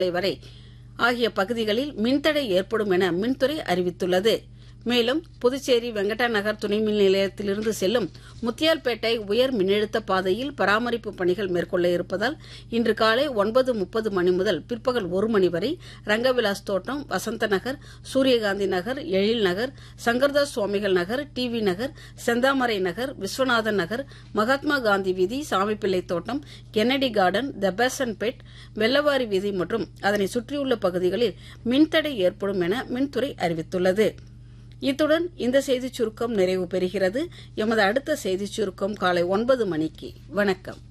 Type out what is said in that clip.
வரை ஆகிய பகுதிகளில் மின்தடை ஏற்படும் என மின்துறை அறிவித்துள்ளது மேலும் புதுச்சேரி வெங்கடா நகர் துணை மின் நிலையத்திலிருந்து செல்லும் முத்தியால்பேட்டை உயர் மின்னழுத்த பாதையில் பராமரிப்பு பணிகள் மேற்கொள்ள இருப்பதால் இன்று காலை ஒன்பது முப்பது மணி முதல் பிற்பகல் ஒரு மணி வரை ரங்கவிலாஸ் தோட்டம் வசந்த நகர் சூரியகாந்தி நகர் எழில் நகர் சங்கர்தாஸ் சுவாமிகள் நகர் டிவி நகர் செந்தாமரை நகர் விஸ்வநாதன் நகர் மகாத்மா காந்தி வீதி சாமிப்பிள்ளை தோட்டம் கென்னடி கார்டன் தபாசன்பேட் வெள்ளவாரி வீதி மற்றும் அதனை சுற்றியுள்ள பகுதிகளில் மின்தடை ஏற்படும் என மின்துறை அறிவித்துள்ளது இத்துடன் இந்த செய்திச் சுருக்கம் நிறைவு பெறுகிறது எமது அடுத்த செய்திச் சுருக்கம் காலை ஒன்பது மணிக்கு வணக்கம்